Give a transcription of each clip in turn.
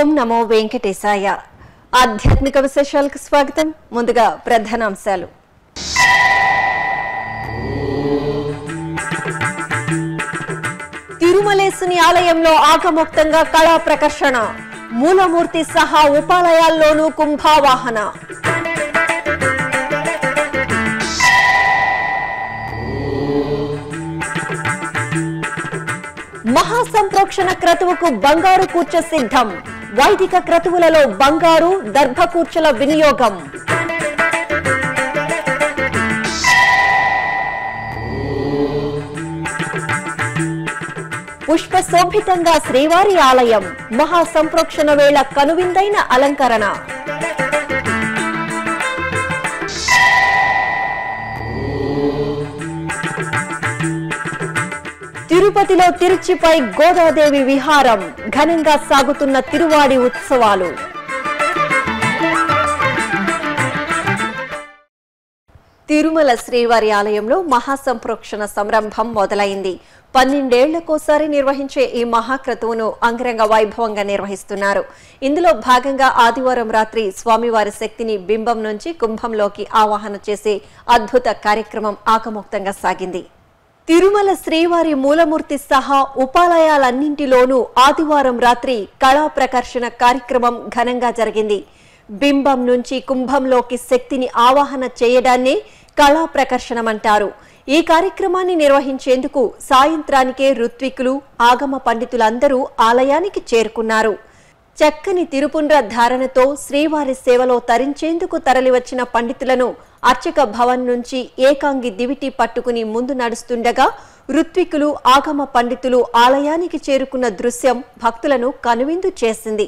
ఓం నమో వెంకటేశాయ ఆధ్యాత్మిక విశేషాలకు స్వాగతం ముందుగా ప్రధానాంశాలు తిరుమలేసుని ఆలయంలో ఆగమోక్తంగా కళా ప్రకర్షణ మూలమూర్తి సహా ఉపాలయాల్లోనూ కుంభావాహన మహాసంప్రోక్షణ క్రతువుకు బంగారు కూర్చ సిద్ధం వైదిక క్రతువులలో బంగారు దర్భకూర్చల వినియోగం పుష్ప శోభితంగా శ్రీవారి ఆలయం మహాసంప్రోక్షణ వేళ కనువిందైన అలంకరణ తిరుపతిలో తిరుచిపై గోదాదేవి విహారం ఘనంగా సాగుతున్న తిరువాడి ఉత్సవాలు తిరుమల శ్రీవారి ఆలయంలో మహాసంప్రోక్షణ సంరంభం మొదలైంది పన్నెండేళ్లకోసారి నిర్వహించే ఈ మహాక్రతువును అంగరంగ వైభవంగా నిర్వహిస్తున్నారు ఇందులో భాగంగా ఆదివారం రాత్రి స్వామివారి శక్తిని బింబం నుంచి కుంభంలోకి ఆవాహన చేసే అద్భుత కార్యక్రమం ఆకముక్తంగా సాగింది తిరుమల శ్రీవారి మూలమూర్తి సహా ఉపాలయాలన్నింటిలోనూ ఆదివారం రాత్రి కళా ప్రకర్షణ కార్యక్రమం ఘనంగా జరిగింది బింబం నుంచి కుంభంలోకి శక్తిని ఆవాహన చేయడాన్నే కళా ప్రకర్షణమంటారు ఈ కార్యక్రమాన్ని నిర్వహించేందుకు సాయంత్రానికే ఋత్వికులు ఆగమ పండితులందరూ ఆలయానికి చేరుకున్నారు చక్కని తిరుపుండ్ర ధారణతో శ్రీవారి సేవలో తరించేందుకు తరలివచ్చిన పండితులను అర్చక భవన్ నుంచి ఏకాంగి దివిటి పట్టుకుని ముందు నడుస్తుండగా ఋత్వికులు ఆగమ పండితులు ఆలయానికి చేరుకున్న దృశ్యం భక్తులను కనువిందు చేసింది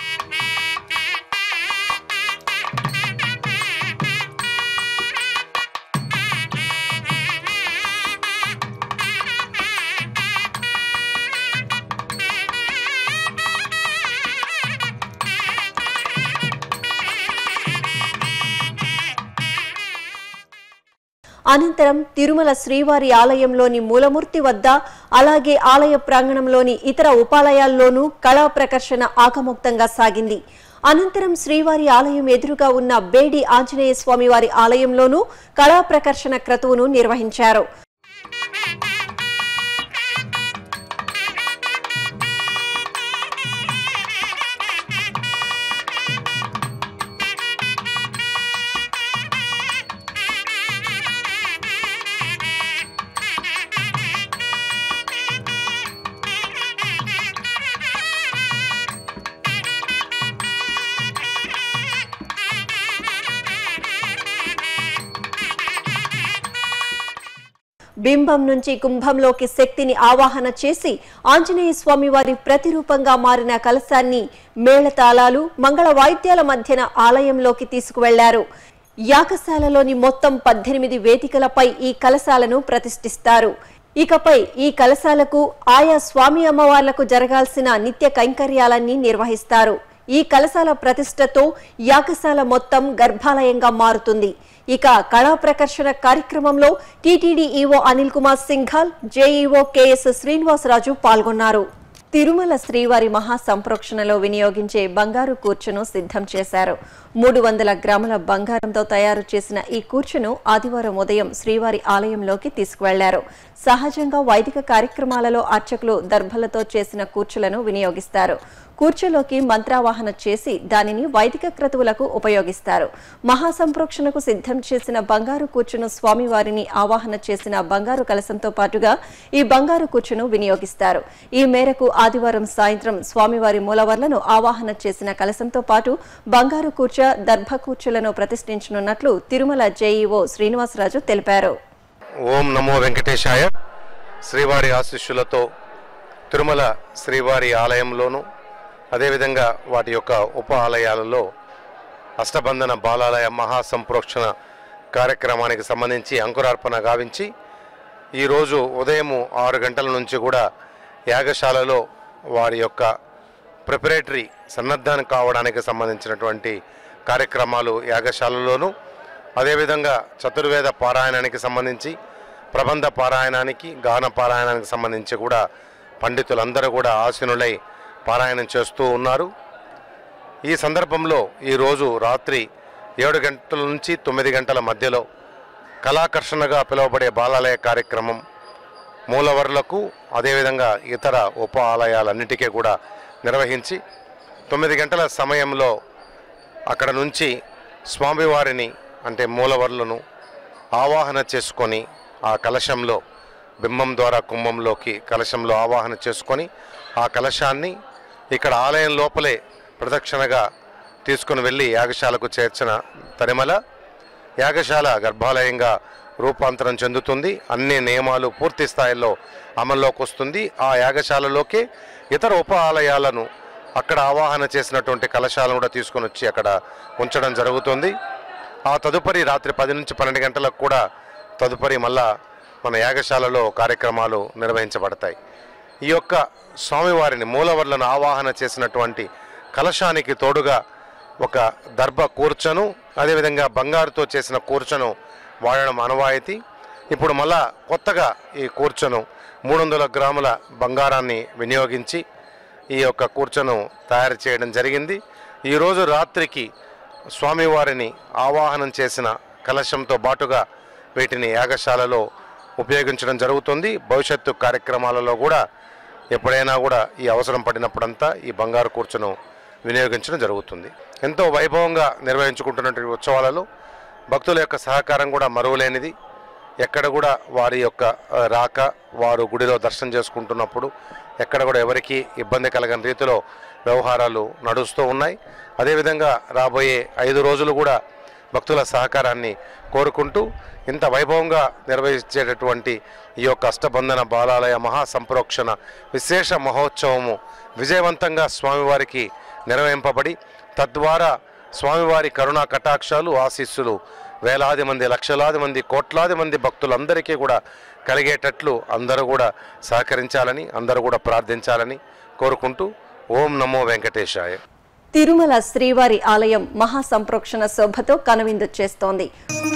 అనంతరం తిరుమల శ్రీవారి ఆలయంలోని మూలమూర్తి వద్ద అలాగే ఆలయ ప్రాంగణంలోని ఇతర ఉపాలయాల్లోనూ కళా ప్రకర్షణ ఆకముక్తంగా సాగింది అనంతరం శ్రీవారి ఆలయం ఎదురుగా ఉన్న బేడి ఆంజనేయ స్వామి వారి ఆలయంలోనూ కళా ప్రకర్షణ క్రతువును నిర్వహించారు బింబం నుంచి కుంభంలోకి శక్తిని ఆవాహన చేసి ఆంజనేయ స్వామి వారి ప్రతిరూపంగా మారిన కలశాన్ని మేళతాళాలు మంగళ వాయిద్యాల మధ్యన ఆలయంలోకి తీసుకువెళ్లారు యాగశాలలోని మొత్తం పద్దెనిమిది వేదికలపై ఈ కలశాలను ప్రతిష్ఠిస్తారు ఇకపై ఈ కలశాలకు ఆయా స్వామి అమ్మవార్లకు జరగాల్సిన నిత్య కైంకర్యాలన్నీ నిర్వహిస్తారు ఈ కలశాల ప్రతిష్టతో యాగశాల మొత్తం గర్భాలయంగా మారుతుంది ఇక కళా ప్రకర్షణ కార్యక్రమంలో TTD EO Anil Kumar Singhal JEO KS Srinivasaraju పాల్గొన్నారు తిరుమల శ్రీవారి మహా సంప్రోక్షణలో వినియోగించే బంగారు కూర్చును సిద్ధం చేశారు మూడు వందల గ్రాముల బంగారంతో తయారు చేసిన ఈ కూర్చును ఆదివారం ఉదయం శ్రీవారి ఆలయంలోకి తీసుకువెళ్లారు సహజంగా వైదిక కార్యక్రమాలలో అర్చకులు దర్భలతో చేసిన కూర్చులను వినియోగిస్తారు కూర్చులోకి మంత్రావాహన చేసి దానిని వైదిక క్రతువులకు ఉపయోగిస్తారు మహాసంప్రోక్షణకు సిద్ధం చేసిన బంగారు కూర్చును స్వామివారిని ఆవాహన చేసిన బంగారు కలశంతో పాటుగా ఈ బంగారు కూర్చును వినియోగిస్తారు ఈ మేరకు ఆదివారం సాయంత్రం స్వామివారి మూలవర్లను ఆవాహన చేసిన కలశంతో పాటు బంగారు కూర్చ దర్భ కూర్చులను ప్రతిష్ఠించనున్నట్లు తిరుమల జేఈఓ శ్రీనివాసరాజు తెలిపారు ఓం నమో వెంకటేశాయ శ్రీవారి ఆశీస్సులతో తిరుమల శ్రీవారి ఆలయంలోను అదేవిధంగా వాటి యొక్క ఉప ఆలయాలలో అష్టబంధన బాలాలయ మహాసంప్రోక్షణ కార్యక్రమానికి సంబంధించి అంకురార్పణ గావించి ఈరోజు ఉదయం ఆరు గంటల నుంచి కూడా యాగశాలలో వారి యొక్క ప్రిపరేటరీ సన్నద్ధం కావడానికి సంబంధించినటువంటి కార్యక్రమాలు యాగశాలలోను అదేవిధంగా చతుర్వేద పారాయణానికి సంబంధించి ప్రబంధ పారాయణానికి గాన పారాయణానికి సంబంధించి కూడా పండితులందరూ కూడా ఆసీనులై పారాయణం చేస్తూ ఉన్నారు ఈ సందర్భంలో ఈరోజు రాత్రి ఏడు గంటల నుంచి తొమ్మిది గంటల మధ్యలో కళాకర్షణగా పిలువబడే బాలాలయ కార్యక్రమం మూలవర్లకు అదేవిధంగా ఇతర ఉప ఆలయాలన్నిటికీ కూడా నిర్వహించి తొమ్మిది గంటల సమయంలో అక్కడ నుంచి స్వామివారిని అంటే మూలవర్లను ఆవాహన చేసుకొని ఆ కలశంలో బింబం ద్వారా కుంభంలోకి కలశంలో ఆవాహన చేసుకొని ఆ కలశాన్ని ఇక్కడ ఆలయం లోపలే ప్రదక్షిణగా తీసుకుని వెళ్ళి యాగశాలకు చేర్చిన తరిమల యాగశాల గర్భాలయంగా రూపాంతరం చెందుతుంది అన్ని నియమాలు పూర్తి స్థాయిలో అమల్లోకి వస్తుంది ఆ యాగశాలలోకి ఇతర ఉప ఆలయాలను అక్కడ ఆవాహన చేసినటువంటి కలశాలను కూడా తీసుకొని వచ్చి అక్కడ ఉంచడం జరుగుతుంది ఆ తదుపరి రాత్రి పది నుంచి పన్నెండు గంటలకు కూడా తదుపరి మళ్ళా మన యాగశాలలో కార్యక్రమాలు నిర్వహించబడతాయి ఈ యొక్క స్వామివారిని మూలవర్లను ఆవాహన చేసినటువంటి కలశానికి తోడుగా ఒక దర్భ కూర్చను అదేవిధంగా బంగారుతో చేసిన కూర్చను వాడడం అనవాయితీ ఇప్పుడు మళ్ళా కొత్తగా ఈ కూర్చను మూడు వందల గ్రాముల బంగారాన్ని వినియోగించి ఈ యొక్క కూర్చను తయారు చేయడం జరిగింది ఈరోజు రాత్రికి స్వామివారిని ఆవాహనం చేసిన కలశంతో బాటుగా వీటిని యాగశాలలో ఉపయోగించడం జరుగుతుంది భవిష్యత్తు కార్యక్రమాలలో కూడా ఎప్పుడైనా కూడా ఈ అవసరం పడినప్పుడంతా ఈ బంగారు కూర్చును వినియోగించడం జరుగుతుంది ఎంతో వైభవంగా నిర్వహించుకుంటున్నటువంటి ఉత్సవాలలో భక్తుల యొక్క సహకారం కూడా మరువలేనిది ఎక్కడ కూడా వారి యొక్క ఆ, రాక వారు గుడిలో దర్శనం చేసుకుంటున్నప్పుడు ఎక్కడ కూడా ఎవరికి ఇబ్బంది కలగని రీతిలో వ్యవహారాలు నడుస్తూ ఉన్నాయి అదేవిధంగా రాబోయే ఐదు రోజులు కూడా భక్తుల సహకారాన్ని కోరుకుంటూ ఇంత వైభవంగా నిర్వహించేటటువంటి ఈ యొక్క అష్టబంధన బాలాలయ మహాసంప్రోక్షణ విశేష మహోత్సవము విజయవంతంగా స్వామివారికి నిర్వహింపబడి తద్వారా స్వామివారి కరుణా కటాక్షాలు ఆశీస్సులు వేలాది మంది లక్షలాది మంది కోట్లాది మంది భక్తులందరికీ కూడా కలిగేటట్లు అందరూ కూడా సహకరించాలని అందరూ కూడా ప్రార్థించాలని కోరుకుంటూ ఓం నమో వెంకటేశాయ తిరుమల శ్రీవారి ఆలయం మహాసంప్రోక్షణ శోభతో కనువిందు చేస్తోంది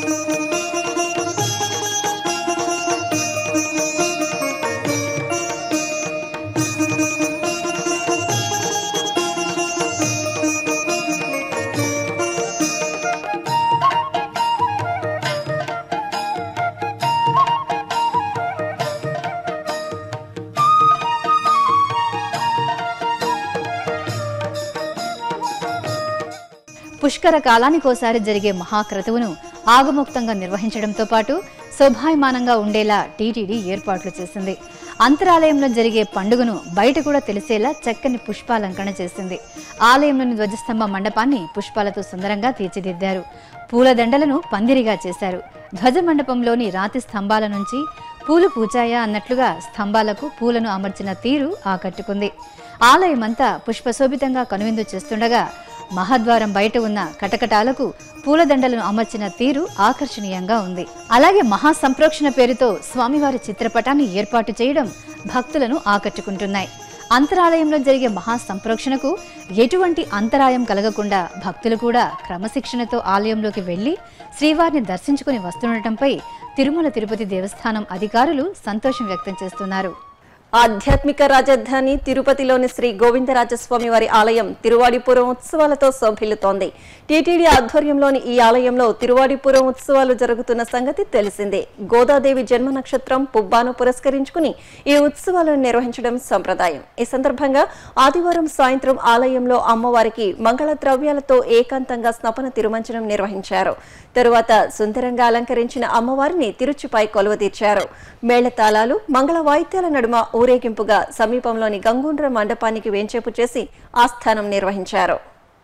పుష్కర కాలానికోసారి జరిగే మహాక్రతువును ఆగముక్తంగా నిర్వహించడంతో పాటు శోభాయమానంగా ఉండేలా టీటీడీ ఏర్పాట్లు చేసింది అంతరాలయంలో జరిగే పండుగను బయట కూడా తెలిసేలా చక్కని పుష్పాలంకరణ చేసింది ఆలయంలోని ధ్వజస్తంభ మండపాన్ని పుష్పాలతో సుందరంగా తీర్చిదిద్దారు పూలదండలను పందిరిగా చేశారు ధ్వజ మండపంలోని రాతి స్తంభాల నుంచి పూలు పూచాయా అన్నట్లుగా స్తంభాలకు పూలను అమర్చిన తీరు ఆకట్టుకుంది ఆలయమంతా పుష్పశోభితంగా కనువిందు చేస్తుండగా మహాద్వారం బయట ఉన్న కటకటాలకు పూలదండలను అమర్చిన తీరు ఆకర్షణీయంగా ఉంది అలాగే మహాసంప్రోక్షణ పేరుతో స్వామివారి చిత్రపటాన్ని ఏర్పాటు చేయడం భక్తులను ఆకట్టుకుంటున్నాయి అంతరాలయంలో జరిగే మహాసంప్రోక్షణకు ఎటువంటి అంతరాయం కలగకుండా భక్తులు కూడా క్రమశిక్షణతో ఆలయంలోకి వెళ్లి శ్రీవారిని దర్శించుకుని వస్తుండటంపై తిరుమల తిరుపతి దేవస్థానం అధికారులు సంతోషం వ్యక్తం చేస్తున్నారు ఆధ్యాత్మిక రాజధాని తిరుపతిలోని శ్రీ గోవిందరాజస్వామి వారి ఆలయం తిరువాడిపురం ఉత్సవాలతో శోభిల్లుతోంది టీటీడీ ఆధ్వర్యంలోని ఈ ఆలయంలో తిరువాడిపురం ఉత్సవాలు జరుగుతున్న సంగతి తెలిసిందే గోదాదేవి జన్మ నక్షత్రం పుబ్బాను పురస్కరించుకుని ఈ ఉత్సవాలను నిర్వహించడం సంప్రదాయం ఈ సందర్భంగా ఆదివారం సాయంత్రం ఆలయంలో అమ్మవారికి మంగళ ద్రవ్యాలతో ఏకాంతంగా స్నపన తిరుమంచనం నిర్వహించారు తరువాత సుందరంగా అలంకరించిన అమ్మవారిని తిరుచిపై కొలువదీర్చారు మేళతాళాలు మంగళ వాయిద్యాల నడుమ ఊరేగింపుగా సమీపంలోని గంగూండ్ర మండపానికి వేంచేపు చేసి ఆస్థానం నిర్వహించారు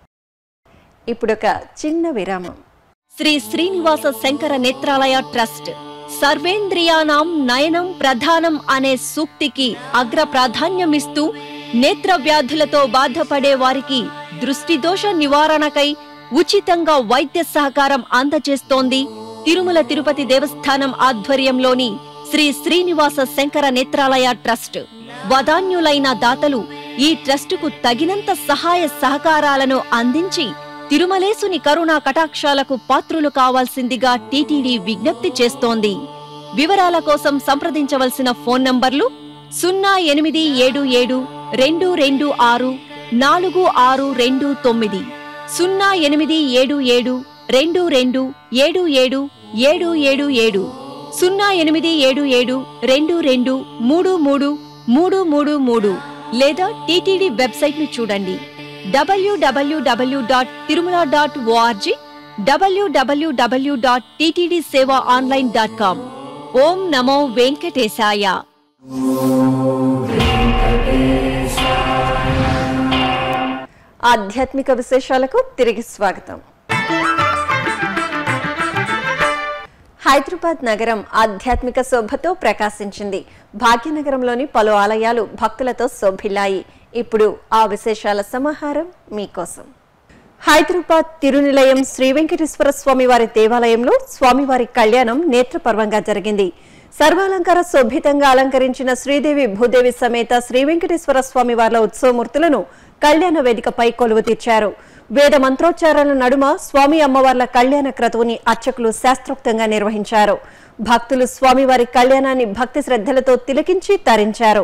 ఇప్పుడొక చిన్న విరామం శ్రీ శ్రీనివాస శంకర నేత్రాలయ ట్రస్ట్ సర్వేంద్రియానాం నయనం ప్రధానం అనే సూక్తికి అగ్ర ప్రాధాన్యమిస్తూ నేత్ర వ్యాధులతో బాధపడే వారికి దృష్టి దోష నివారణకై ఉచితంగా వైద్య సహకారం అందజేస్తోంది తిరుమల తిరుపతి దేవస్థానం ఆధ్వర్యంలోని శ్రీ శ్రీనివాస శంకర నేత్రాలయ ట్రస్ట్ వదాన్యులైన దాతలు ఈ ట్రస్టుకు తగినంత సహాయ సహకారాలను అందించి తిరుమలేసుని కరుణా కటాక్షాలకు పాత్రులు కావాల్సిందిగా టీటీడీ విజ్ఞప్తి చేస్తోంది వివరాల కోసం సంప్రదించవలసిన ఫోన్ నంబర్లు సున్నా ఎనిమిది ఏడు ఏడు రెండు రెండు ఆరు నాలుగు ఆరు రెండు తొమ్మిది సున్నా ఎనిమిది ఏడు ఏడు రెండు రెండు ఏడు ఏడు ఏడు ఏడు ఏడు సున్నా ఎనిమిది ఏడు ఏడు రెండు రెండు మూడు మూడు మూడు మూడు మూడు లేదా టీటీడీ వెబ్సైట్ను చూడండి WWW dot Tirumala dot ORG WWW dot TTD seva online dot com Om నమో వెంకటేశాయ ఆధ్యాత్మిక విశేషాలకు తిరిగి స్వాగతం హైదరాబాద్ నగరం ఆధ్యాత్మిక శోభతో ప్రకాశించింది భాగ్యనగరంలోని పలు ఆలయాలు భక్తులతో శోభిల్లాయి ఇప్పుడు ఆ విశేషాల సమాహారం మీకోసం హైదరాబాద్ తిరునిలయం శ్రీ వెంకటేశ్వర స్వామి వారి దేవాలయంలో స్వామివారి కళ్యాణం నేత్రపర్వంగా జరిగింది సర్వాలంకార శోభితంగా అలంకరించిన శ్రీదేవి భూదేవి సమేత శ్రీ వెంకటేశ్వర స్వామి వార్ల ఉత్సవమూర్తులను కళ్యాణ వేదికపై కొలువు తీర్చారు వేద మంత్రోచ్చారాల నడుమ స్వామి అమ్మవార్ల కళ్యాణ క్రతువుని అర్చకులు శాస్త్రోక్తంగా నిర్వహించారు భక్తులు స్వామివారి కళ్యాణాన్ని భక్తి శ్రద్ధలతో తిలకించి తరించారు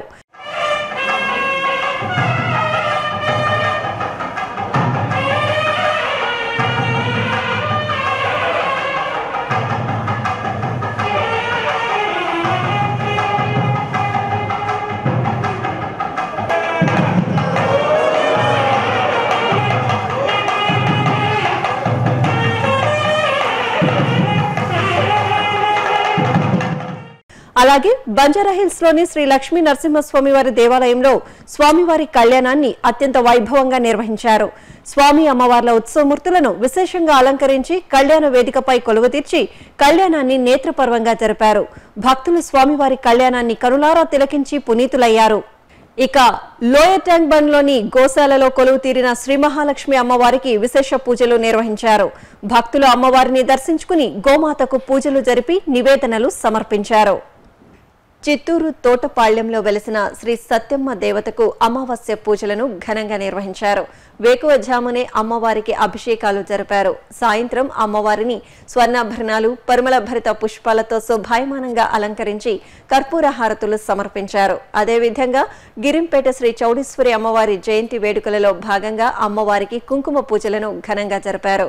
అలాగే బంజారాహిల్స్ లోని శ్రీ లక్ష్మీ నరసింహస్వామి వారి దేవాలయంలో స్వామివారి కళ్యాణాన్ని అత్యంత వైభవంగా నిర్వహించారు స్వామి అమ్మవార్ల ఉత్సవమూర్తులను విశేషంగా అలంకరించి కళ్యాణ వేదికపై కొలువు తీర్చి కళ్యాణాన్ని నేత్రపర్వంగా జరిపారు భక్తులు స్వామివారి కళ్యాణాన్ని కరులారా తిలకించి పునీతులయ్యారు ఇక లోయర్ ట్యాంక్ బండ్ లోని గోశాలలో కొలువు తీరిన శ్రీ మహాలక్ష్మి అమ్మవారికి విశేష పూజలు నిర్వహించారు భక్తులు అమ్మవారిని దర్శించుకుని గోమాతకు పూజలు జరిపి నివేదనలు సమర్పించారు చిత్తూరు తోటపాళ్యంలో వెలిసిన శ్రీ సత్యమ్మ దేవతకు అమావాస్య పూజలను ఘనంగా నిర్వహించారు వేకువజామునే అమ్మవారికి అభిషేకాలు జరిపారు సాయంత్రం అమ్మవారిని స్వర్ణాభరణాలు పరిమళ భరిత పుష్పాలతో శోభాయమానంగా అలంకరించి కర్పూర హారతులు సమర్పించారు అదేవిధంగా గిరింపేట శ్రీ చౌడీశ్వరి అమ్మవారి జయంతి వేడుకలలో భాగంగా అమ్మవారికి కుంకుమ పూజలను ఘనంగా జరిపారు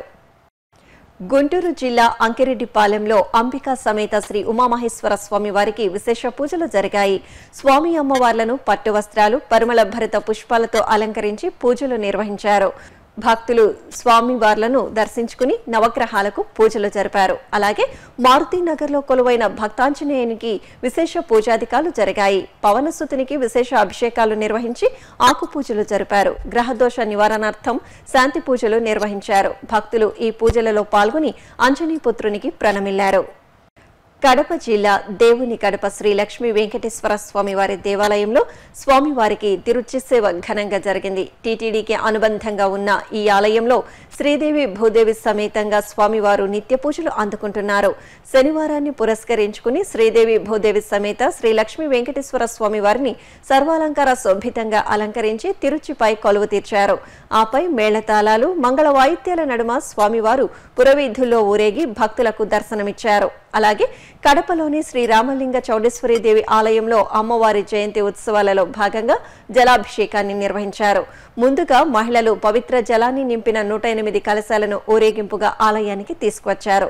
గుంటూరు జిల్లా అంకిరెడ్డిపాలెంలో అంబికా సమేత శ్రీ ఉమామహేశ్వర స్వామి వారికి విశేష పూజలు జరిగాయి స్వామి అమ్మవార్లను పట్టు వస్త్రాలు పరిమళ భరిత పుష్పాలతో అలంకరించి పూజలు నిర్వహించారు భక్తులు స్వామివార్లను దర్శించుకుని నవగ్రహాలకు పూజలు జరిపారు అలాగే మారుతి నగర్లో కొలువైన భక్తాంజనేయునికి విశేష పూజాధికాలు జరిగాయి పవనసుతునికి విశేష అభిషేకాలు నిర్వహించి ఆకు పూజలు జరిపారు గ్రహదోష నివారణార్థం శాంతి పూజలు నిర్వహించారు భక్తులు ఈ పూజలలో పాల్గొని అంజనీపుత్రునికి ప్రణమిల్లారు కడప జిల్లా దేవుని కడప శ్రీ లక్ష్మీ వెంకటేశ్వర స్వామి వారి దేవాలయంలో స్వామివారికి తిరుచి సేవ ఘనంగా జరిగింది టీటీడీకి అనుబంధంగా ఉన్న ఈ ఆలయంలో శ్రీదేవి భూదేవి సమేతంగా స్వామివారు నిత్య పూజలు అందుకుంటున్నారు శనివారాన్ని పురస్కరించుకుని శ్రీదేవి భూదేవి సమేత శ్రీ లక్ష్మీ వెంకటేశ్వర స్వామి వారిని సర్వాలంకార శోభితంగా అలంకరించి తిరుచిపై కొలువు తీర్చారు ఆపై మేళతాళాలు మంగళ వాయిద్యాల నడుమ స్వామివారు పురవీధుల్లో ఊరేగి భక్తులకు దర్శనమిచ్చారు అలాగే కడపలోని శ్రీ రామలింగ చౌడేశ్వరి దేవి ఆలయంలో అమ్మవారి జయంతి ఉత్సవాలలో భాగంగా జలాభిషేకాన్ని నిర్వహించారు ముందుగా మహిళలు పవిత్ర జలాన్ని నింపిన నూట ఎనిమిది కలశాలను ఊరేగింపుగా ఆలయానికి తీసుకువచ్చారు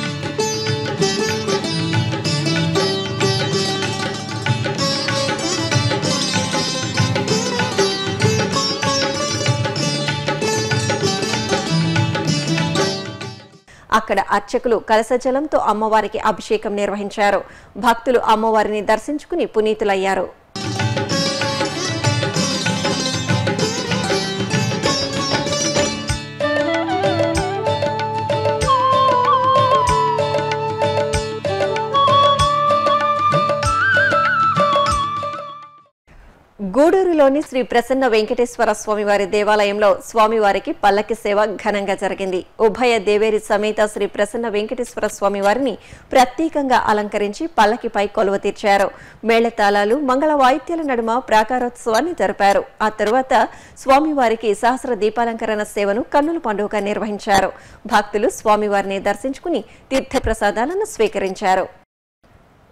అక్కడ అర్చకులు కలసజలంతో అమ్మవారికి అభిషేకం నిర్వహించారు భక్తులు అమ్మవారిని దర్శించుకుని పునీతులయ్యారు గూడూరులోని శ్రీ ప్రసన్న వెంకటేశ్వర స్వామివారి దేవాలయంలో స్వామివారికి పల్లకి సేవ ఘనంగా జరిగింది ఉభయ దేవేరి సమేత శ్రీ ప్రసన్న వెంకటేశ్వర స్వామివారిని ప్రత్యేకంగా అలంకరించి పల్లకిపై కొలువ తీర్చారు మేళతాళాలు మంగళ వాయిద్యాల నడుమ ప్రాకారోత్సవాన్ని జరిపారు ఆ తరువాత స్వామివారికి సహస్ర దీపాలంకరణ సేవను కన్నుల పండుగ నిర్వహించారు భక్తులు స్వామివారిని దర్శించుకుని తీర్థప్రసాదాలను స్వీకరించారు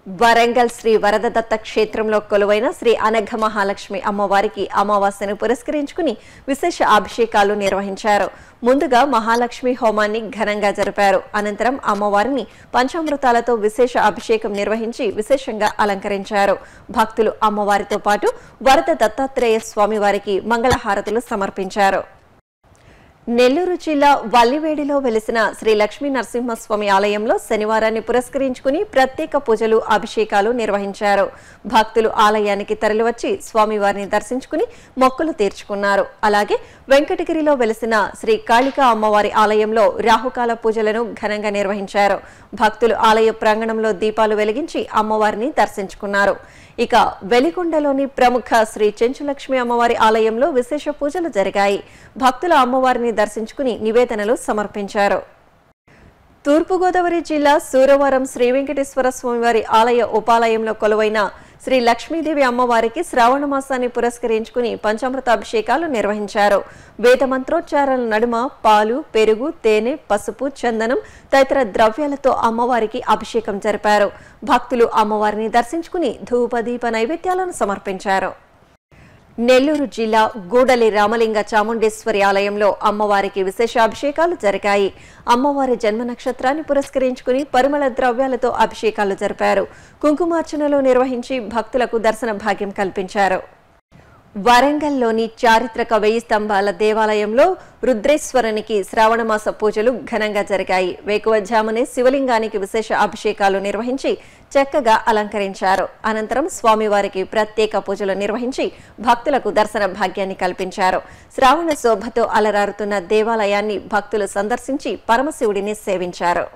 వరంగల్ శ్రీ వరదదత్త క్షేత్రంలో కొలువైన శ్రీ అనఘ మహాలక్ష్మి అమ్మవారికి అమావాస్యను పురస్కరించుకుని విశేష అభిషేకాలు నిర్వహించారు ముందుగా మహాలక్ష్మి హోమాన్ని ఘనంగా జరిపారు అనంతరం అమ్మవారిని పంచామృతాలతో విశేష అభిషేకం నిర్వహించి విశేషంగా అలంకరించారు భక్తులు అమ్మవారితో పాటు వరద దత్తాత్రేయ స్వామివారికి మంగళహారతులు సమర్పించారు నెల్లూరు జిల్లా వల్లివేడిలో వెలిసిన శ్రీ లక్ష్మీ నరసింహస్వామి ఆలయంలో శనివారాన్ని పురస్కరించుకుని ప్రత్యేక పూజలు అభిషేకాలు నిర్వహించారు భక్తులు ఆలయానికి తరలివచ్చి స్వామివారిని దర్శించుకుని మొక్కులు తీర్చుకున్నారు అలాగే వెంకటగిరిలో వెలిసిన శ్రీ కాళికా అమ్మవారి ఆలయంలో రాహుకాల పూజలను ఘనంగా నిర్వహించారు భక్తులు ఆలయ ప్రాంగణంలో దీపాలు వెలిగించి అమ్మవారిని దర్శించుకున్నారు ఇక వెలిగొండలోని ప్రముఖ శ్రీ చెంచులక్ష్మి అమ్మవారి ఆలయంలో విశేష పూజలు జరిగాయి భక్తులు అమ్మవారిని దర్శించుకుని నివేదనలు సమర్పించారు తూర్పుగోదావరి జిల్లా సూరవరం శ్రీ వెంకటేశ్వర స్వామివారి ఆలయ ఉపాలయంలో కొలువైన శ్రీ లక్ష్మీదేవి అమ్మవారికి శ్రావణ మాసాన్ని పురస్కరించుకుని పంచామృత అభిషేకాలు నిర్వహించారు వేద మంత్రోచ్చారాల నడుమ పాలు పెరుగు తేనె పసుపు చందనం తదితర ద్రవ్యాలతో అమ్మవారికి అభిషేకం జరిపారు భక్తులు అమ్మవారిని దర్శించుకుని ధూప దీప నైవేద్యాలను సమర్పించారు నెల్లూరు జిల్లా గూడలి రామలింగ చాముండేశ్వరి ఆలయంలో అమ్మవారికి విశేష అభిషేకాలు జరిగాయి అమ్మవారి జన్మ నక్షత్రాన్ని పురస్కరించుకుని పరిమళ ద్రవ్యాలతో అభిషేకాలు జరిపారు కుంకుమార్చనలు నిర్వహించి భక్తులకు దర్శన భాగ్యం కల్పించారు వరంగల్లోని చారిత్రక వెయ్యి స్తంభాల దేవాలయంలో రుద్రేశ్వరునికి శ్రావణమాస పూజలు ఘనంగా జరిగాయి వేకువజామునే శివలింగానికి విశేష అభిషేకాలు నిర్వహించి చక్కగా అలంకరించారు అనంతరం స్వామివారికి ప్రత్యేక పూజలు నిర్వహించి భక్తులకు దర్శన భాగ్యాన్ని కల్పించారు శ్రావణ శోభతో అలరారుతున్న దేవాలయాన్ని భక్తులు సందర్శించి పరమశివుడిని సేవించారు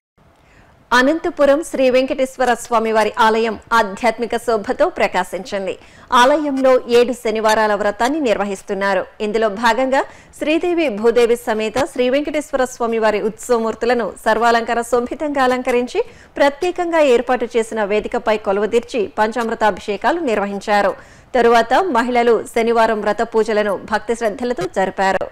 అనంతపురం శ్రీ వెంకటేశ్వర స్వామి వారి ఆలయం ఆధ్యాత్మిక శోభతో ప్రకాశించింది ఆలయంలో ఏడు శనివారాల వ్రతాన్ని నిర్వహిస్తున్నారు ఇందులో భాగంగా శ్రీదేవి భూదేవి సమేత శ్రీ వెంకటేశ్వర స్వామి వారి ఉత్సవమూర్తులను సర్వాలంకార శోభితంగా అలంకరించి ప్రత్యేకంగా ఏర్పాటు చేసిన వేదికపై కొలువదీర్చి పంచామృత అభిషేకాలు నిర్వహించారు తరువాత మహిళలు శనివారం వ్రత పూజలను భక్తి శ్రద్ధలతో జరిపారు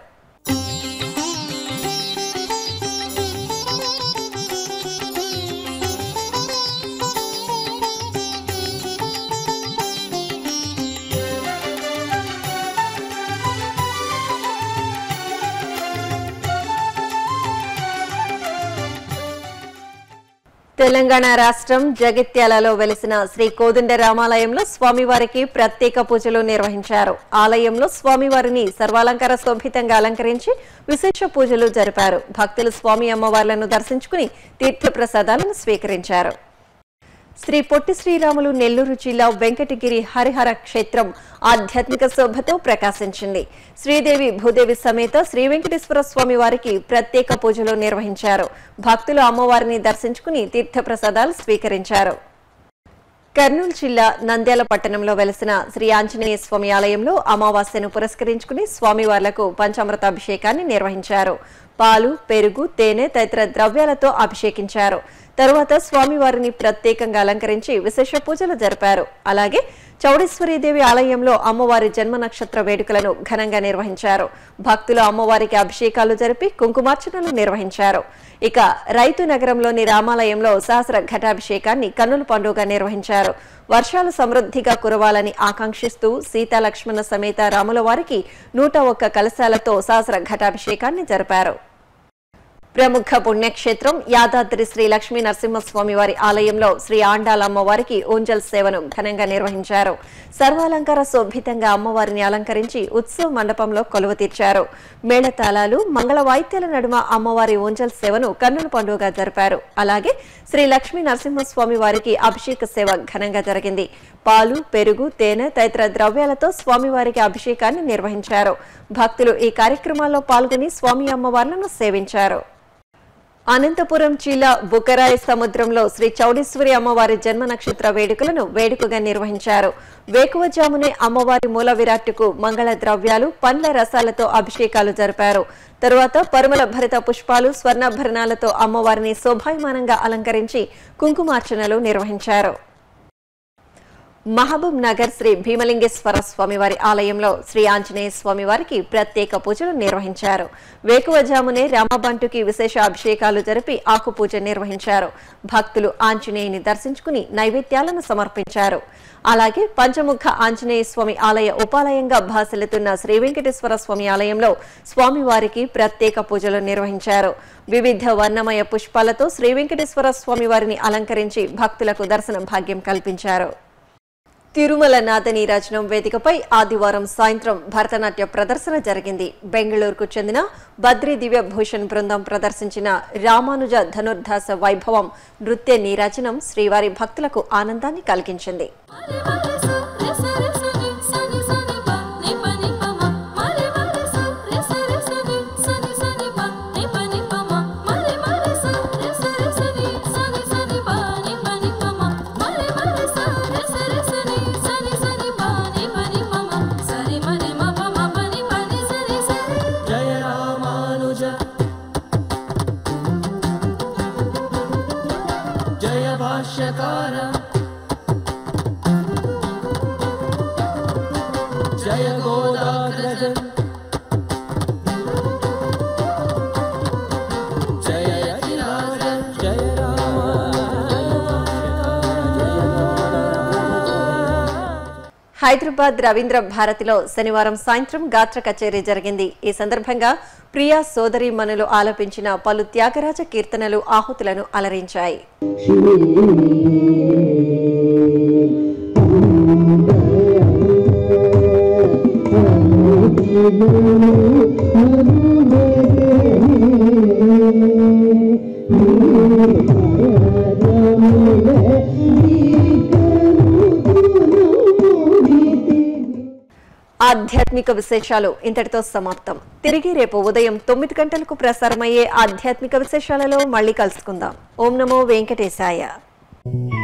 తెలంగాణ రాష్ట్రం జగిత్యాలలో వెలిసిన శ్రీ కోదండ రామాలయంలో స్వామివారికి ప్రత్యేక పూజలు నిర్వహించారు ఆలయంలో స్వామివారిని సర్వాలంకార శోభితంగా అలంకరించి విశేష పూజలు జరిపారు భక్తులు స్వామి అమ్మవార్లను దర్శించుకుని తీర్థప్రసాదాలను స్వీకరించారు శ్రీ పొట్టి శ్రీరాములు నెల్లూరు జిల్లా వెంకటగిరి హరిహర క్షేత్రం ఆధ్యాత్మిక శోభతో ప్రకాశించింది శ్రీదేవి భూదేవి సమేత శ్రీ వెంకటేశ్వర స్వామి వారికి ప్రత్యేక పూజలు నిర్వహించారు భక్తులు అమ్మవారిని దర్శించుకుని తీర్థప్రసాదాలు స్వీకరించారు కర్నూలు జిల్లా నంద్యాల పట్టణంలో వెలసిన శ్రీ ఆంజనేయ స్వామి ఆలయంలో అమావాస్యను పురస్కరించుకుని స్వామివార్లకు పంచామృత అభిషేకాన్ని నిర్వహించారు పాలు పెరుగు తేనె తదితర ద్రవ్యాలతో అభిషేకించారు తరువాత స్వామివారిని ప్రత్యేకంగా అలంకరించి విశేష పూజలు జరిపారు అలాగే చౌడేశ్వరీదేవి ఆలయంలో అమ్మవారి జన్మ నక్షత్ర వేడుకలను ఘనంగా నిర్వహించారు భక్తులు అమ్మవారికి అభిషేకాలు జరిపి కుంకుమార్చనలు నిర్వహించారు ఇక రైతు నగరంలోని రామాలయంలో సహస్ర ఘటాభిషేకాన్ని కన్నుల పండుగ నిర్వహించారు వర్షాలు సమృద్ధిగా కురవాలని ఆకాంక్షిస్తూ సీతా లక్ష్మణ సమేత రాముల వారికి నూట ఒక్క కలశాలతో సహస్ర ఘటాభిషేకాన్ని జరిపారు ప్రముఖ పుణ్యక్షేత్రం యాదాద్రి శ్రీ లక్ష్మీ నరసింహస్వామి వారి ఆలయంలో శ్రీ ఆండాల అమ్మవారికి ఓంజల్ సేవను ఘనంగా నిర్వహించారు సర్వాలంకార శోభితంగా అమ్మవారిని అలంకరించి ఉత్సవ మండపంలో కొలువు తీర్చారు మేళతాళాలు మంగళ వాయిద్యాల నడుమ అమ్మవారి ఓంజల్ సేవను కన్నుల పండుగ జరిపారు అలాగే శ్రీ లక్ష్మీ నరసింహస్వామి వారికి అభిషేక సేవ ఘనంగా జరిగింది పాలు పెరుగు తేనె తదితర ద్రవ్యాలతో స్వామివారికి అభిషేకాన్ని నిర్వహించారు భక్తులు ఈ కార్యక్రమాల్లో పాల్గొని స్వామి అమ్మవార్లను సేవించారు అనంతపురం జిల్లా బుకరాయి సముద్రంలో శ్రీ చౌడేశ్వరి అమ్మవారి జన్మ నక్షత్ర వేడుకలను వేడుకగా నిర్వహించారు వేకువజామునే అమ్మవారి మూల విరాట్టుకు మంగళ ద్రవ్యాలు పండ్ల రసాలతో అభిషేకాలు జరిపారు తరువాత పరిమళ భరిత పుష్పాలు స్వర్ణాభరణాలతో అమ్మవారిని శోభాయమానంగా అలంకరించి కుంకుమార్చనలు నిర్వహించారు మహబూబ్ నగర్ శ్రీ భీమలింగేశ్వర స్వామివారి ఆలయంలో శ్రీ ఆంజనేయ స్వామివారికి ప్రత్యేక పూజలు నిర్వహించారు వేకువజామునే రామబంటుకి విశేష అభిషేకాలు జరిపి ఆకు పూజ నిర్వహించారు భక్తులు ఆంజనేయుని దర్శించుకుని నైవేద్యాలను సమర్పించారు అలాగే పంచముఖ ఆంజనేయ స్వామి ఆలయ ఉపాలయంగా భాసలుతున్న శ్రీ వెంకటేశ్వర స్వామి ఆలయంలో స్వామివారికి ప్రత్యేక పూజలు నిర్వహించారు వివిధ వర్ణమయ పుష్పాలతో శ్రీ వెంకటేశ్వర స్వామి వారిని అలంకరించి భక్తులకు దర్శన భాగ్యం కల్పించారు తిరుమల నాదనీరాజనం వేదికపై ఆదివారం సాయంత్రం భరతనాట్య ప్రదర్శన జరిగింది బెంగళూరుకు చెందిన బద్రీ దివ్య భూషణ్ బృందం ప్రదర్శించిన రామానుజ ధనుర్దాస వైభవం నృత్య నీరాజనం శ్రీవారి భక్తులకు ఆనందాన్ని కలిగించింది జయ రామానుజ జయ భాష్యకార జయ గోదాగ్రజ జయ యతిరాజ జయ హైదరాబాద్ రవీంద్ర భారతిలో శనివారం సాయంత్రం గాత్ర కచేరీ జరిగింది ఈ సందర్భంగా ప్రియా సోదరి మనులు ఆలపించిన పలు త్యాగరాజ కీర్తనలు ఆహుతులను అలరించాయి ఆధ్యాత్మిక విశేషాలు ఇంతటితో సమాప్తం తిరిగి రేపు ఉదయం తొమ్మిది గంటలకు ప్రసారమయ్యే ఆధ్యాత్మిక విశేషాలలో మళ్ళీ కలుసుకుందాం ఓం నమో వెంకటేశాయ